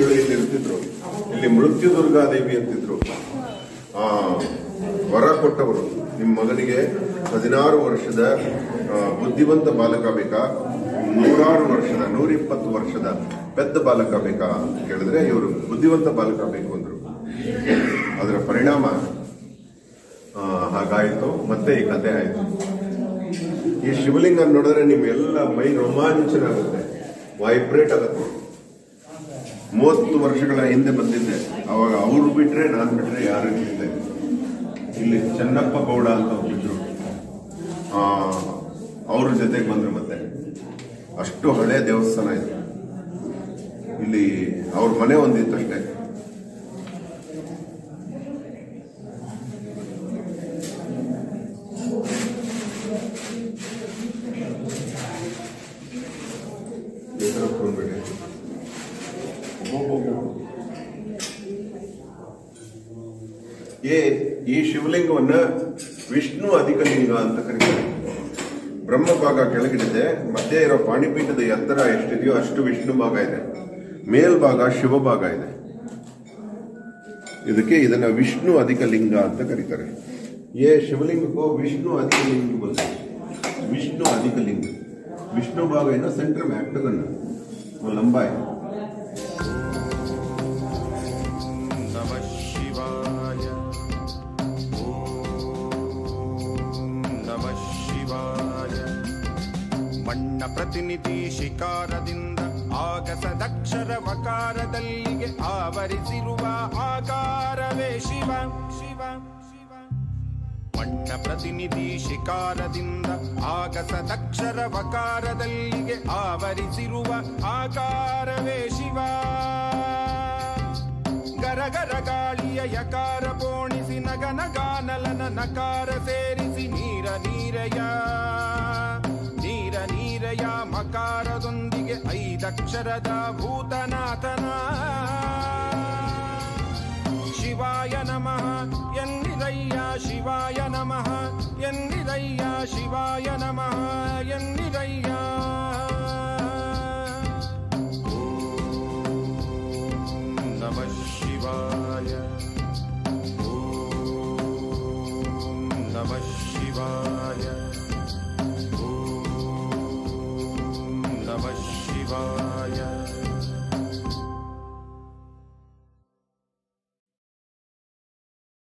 ದೇವಿಗಳು ಇಲ್ಲಿ ಇರ್ತಿದ್ರು ಇಲ್ಲಿ ಮೃತ್ಯು ದುರ್ಗಾದೇವಿ ಅಂತಿದ್ರು ಆ ವರ ಕೊಟ್ಟವರು ನಿಮ್ಮ ಮಗನಿಗೆ ಹದಿನಾರು ವರ್ಷದ ಆ, ಬುದ್ಧಿವಂತ ಬಾಲಕ ಬೇಕಾ ನೂರಾರು ವರ್ಷದ ನೂರಿಪ್ಪತ್ತು ವರ್ಷದ ಪೆದ್ದ ಬಾಲಕ ಬೇಕಾ ಅಂತ ಕೇಳಿದ್ರೆ ಇವರು ಬುದ್ಧಿವಂತ ಬಾಲಕ ಬೇಕು ಅಂದ್ರು ಅದರ ಪರಿಣಾಮ ಆ, ಹಾಗಾಯಿತು ಮತ್ತೆ ಈ ಕಥೆ ಆಯಿತು ಈ ಶಿವಲಿಂಗ ನೋಡಿದ್ರೆ ನಿಮ್ಗೆಲ್ಲ ಮೈ ರೋಮಾಂಚನ ಆಗುತ್ತೆ ವೈಬ್ರೇಟ್ ಆಗುತ್ತೆ ಮೂವತ್ತು ವರ್ಷಗಳ ಹಿಂದೆ ಬಂದಿದ್ದೆ ಅವಾಗ ಅವ್ರು ಬಿಟ್ರೆ ನಾನು ಬಿಟ್ರೆ ಯಾರು ಇರ್ಲಿಲ್ಲ ಇಲ್ಲಿ ಚೆನ್ನಪ್ಪ ಗೌಡ ಅಂತ ಒಬ್ಬಿದ್ರು ಆ ಅವ್ರ ಜೊತೆಗೆ ಬಂದ್ರು ಮತ್ತೆ ಅಷ್ಟು ಹಳೆ ದೇವಸ್ಥಾನ ಇದು ಇಲ್ಲಿ ಅವ್ರ ಮನೆ ಒಂದಿತ್ತು ಅಷ್ಟೇ ಹೆಸರು ಹಾಕ್ಕೊಂಡ್ಬಿಡಿ. ಏ ಈ ಶಿವಲಿಂಗವನ್ನ ವಿಷ್ಣು ಅಧಿಕಲಿಂಗ ಅಂತ ಕರೀತಾರೆ ಬ್ರಹ್ಮಭಾಗ ಕೆಳಗಿಡಿದೆ ಮಧ್ಯೆ ಇರೋ ಪಾಣಿಪೀಠದ ಎತ್ತರ ಎಷ್ಟಿದೆಯೋ ಅಷ್ಟು ವಿಷ್ಣು ಭಾಗ ಇದೆ ಮೇಲ್ಭಾಗ ಶಿವಭಾಗ ಇದೆ ಇದಕ್ಕೆ ಇದನ್ನ ವಿಷ್ಣು ಅಧಿಕ ಲಿಂಗ ಅಂತ ಕರೀತಾರೆ ये शिवलिंग को विष्णु अधिक लिंग बोलते हैं विष्णु अधिक लिंग विष्णु भाग है ना सेंटर में एक्टगन वो लंबा है नमः शिवाय ನಮಃ ಶಿವಾಯ ಮಣ್ಣ ಪ್ರತಿನಿಧಿ ಶಿಕಾರದಿಂದ ಆಗಸದಕ್ಷರ ವಕಾರದಲ್ಲಿಗೆ ಆವರಿಸಿರುವ ಆಕಾರವೇ ಶಿವ ಶಿವ ಶಿವ ಮಣ್ಣ ಪ್ರತಿನಿಧಿ ಶಿಕಾರದಿಂದ ಆಗಸದಕ್ಷರ ವಕಾರದಲ್ಲಿಗೆ ಆವರಿಸಿರುವ ಆಕಾರವೇ ಶಿವ ಗರಗರ ಗಾಳಿಯ ಯಕಾರ ಪೋಣಿಸಿ ನಗನ ಗಾನಲನ ನಕಾರ ಸೇರಿಸಿ ನೀರ ನೀರಯ ನೀರ ನೀರಯ ಮಕಾರದೊಂದಿಗೆ ಐದಕ್ಷರದ ಭೂತನಾಥನ ಶಿವಾಯ ನಮಃ ಎನ್ನಿರಯ್ಯ ಶಿವಾಯ ನಮಃ ಎನ್ನಿರಯ್ಯ ಶಿವಾಯ ನಮಃ ಎನ್ನಿರಯ್ಯ ನಮಃ ಶಿವಾಯ ಓಂ ನಮಃ ಶಿವಾಯ